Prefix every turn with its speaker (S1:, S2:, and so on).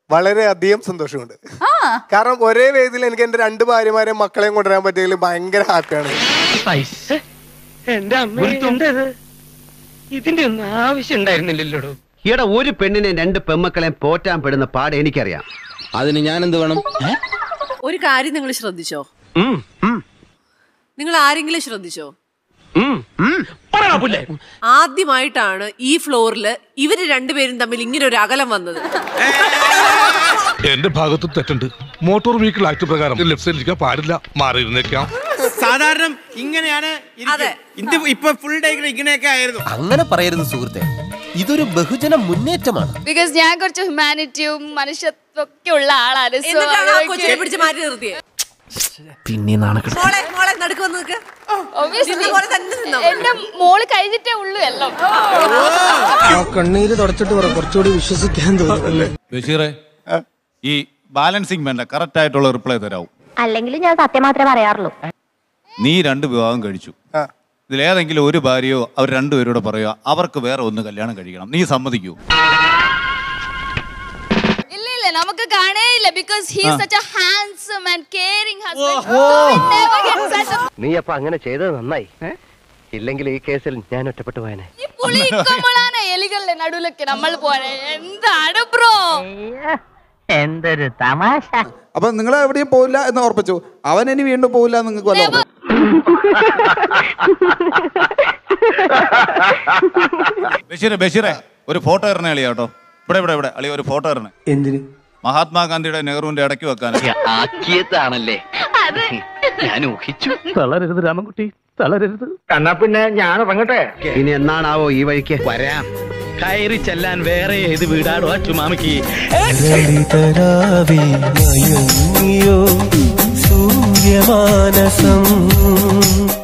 S1: വളരെ അധികം സന്തോഷമുണ്ട് കാരണം ഒരേ വേദിയിൽ എനിക്ക് എന്റെ രണ്ട് ഭാര്യമാരെയും മക്കളെയും കൊണ്ടുവരാൻ പറ്റിയതിൽ ഭയങ്കര ഹാപ്പിയാണ്
S2: എന്റെ അമ്മ ഇതിന്റെ ഒന്നും ആവശ്യം ഉണ്ടായിരുന്നില്ലല്ലോ
S3: ഈടെ ഒരു പെണ്ണിനെ രണ്ട് പെമ്മക്കളെയും പോറ്റാൻ പെടുന്ന പാട് എനിക്കറിയാം
S4: അതിന് ഞാൻ എന്ത് വേണം
S5: ഒരു കാര്യം നിങ്ങൾ ശ്രദ്ധിച്ചോ നിങ്ങൾ ആരെങ്കിലും ശ്രദ്ധിച്ചോ ആദ്യമായിട്ടാണ് ഈ ഫ്ലോറില് ഇവര് രണ്ടുപേരും തമ്മിൽ ഇങ്ങനെ ഒരു അകലം വന്നത്
S6: എന്റെ ഭാഗത്ത് തെറ്റുണ്ട് മോട്ടോർ വെഹിക്കിൾ ആക്ട് പ്രകാരം ലെഫ്റ്റ് സൈഡിൽ ഇരിക്കാൻ പാടില്ല മാറിയിരുന്നേക്കാം
S7: സാധാരണ ഇങ്ങനെയാണ്
S5: അതെ.
S7: ഇത് ഇപ്പൊ ഫുൾ ഡേ ഇങ്ങനെയൊക്കെ ആയിരുന്നു
S4: അങ്ങനെ പറയരുത് സുഹൃത്തെ ഇതൊരു ബഹുജന മുന്നേറ്റമാണ്
S8: ബിക്കോസ് ഞാൻ കുറച്ച് ഹ്യൂമാനിറ്റിയും മനുഷ്യത്വം ഒക്കെ ഉള്ള ആളാണ് So,
S5: എന്നിട്ടാണ് ആ
S8: അതൊക്കെ-
S5: കൊച്ചിനെ പിടിച്ച് മാറ്റി നിർത്തിയേ
S4: പിന്നെ നാണക്കെട്ട്
S5: മോളെ മോളെ നടുക്ക് വന്ന് നിൽക്ക്
S8: Obviously,
S5: നിന്ന പോലെ തന്നെ നിന്നാ മതി.
S8: എന്റെ മോള് കഴിഞ്ഞിട്ടേ ഉള്ളൂ എല്ലാം
S7: കണ്ണീര് തുടച്ചിട്ട് പറ കുറച്ചുകൂടി വിശ്വസിക്കാൻ തോന്നുന്നു
S9: ബഷീറെ ഈ ബാലൻസിങ് വേണ്ട കറക്റ്റ് ആയിട്ടുള്ള റിപ്ലൈ തരാവും
S10: അല്ലെങ്കിൽ ഞാൻ സത്യം മാത്രമേ പറയാറുള്ളൂ
S9: നീ രണ്ട് വിവാഹം കഴിച്ചു
S1: ആ.
S9: ഇതിലേതെങ്കിലും ഒരു ഭാര്യയോ അവർ രണ്ടുപേരോട് പറയുക അവർക്ക് വേറെ ഒന്ന് കല്യാണം കഴിക്കണം നീ സമ്മതിക്കൂ
S8: ഇല്ല ഇല്ല നമുക്ക് കാണേയില്ല because he such a handsome and caring husband
S3: നീ അപ്പൊ അങ്ങനെ ചെയ്തത് നന്നായി ഇല്ലെങ്കിൽ ഈ കേസിൽ ഞാൻ ഒറ്റപ്പെട്ടു പോയനെ
S8: ഈ പുളി ഇക്കുമ്പോഴാണ് എലികളുടെ നടുവിലൊക്കെ നമ്മൾ പോണേ എന്താണ് ബ്രോ
S2: എന്തൊരു തമാശ
S7: അപ്പൊ നിങ്ങൾ എവിടെയും പോവില്ല എന്ന് ഉറപ്പിച്ചു അവൻ ഇനി വീണ്ടും പോവില്ല എന്ന് നിങ്ങൾക്ക് വല്ല ഉറപ്പ്?
S9: ബഷീറെ ബഷീറെ ഒരു ഫോട്ടോ ഇറണേ അളിയാ കേട്ടോ ഇവിടെ ഇവിടെ ഇവിടെ അളിയ ഒരു ഫോട്ടോ ഇറണേ
S7: എന്തിന്
S9: മഹാത്മാഗാന്ധിയുടെ നെഹ്റുവിന്റെ ഇടയ്ക്ക് വെക്കാൻ
S3: ആക്കിയതാണല്ലേ ഞാൻ ഊഹിച്ചു
S6: തളരരുത് രാമൻകുട്ടി തളരരുത്
S2: എന്നാ പിന്നെ ഞാൻ ഇറങ്ങട്ടെ
S3: ഇനി എന്നാണാവോ ഈ വഴിക്ക്
S2: വരാം കയറി ചെല്ലാൻ വേറെ ഏത് വീടാണോ ചുമാമിക്ക്
S4: സൂര്യമാനസം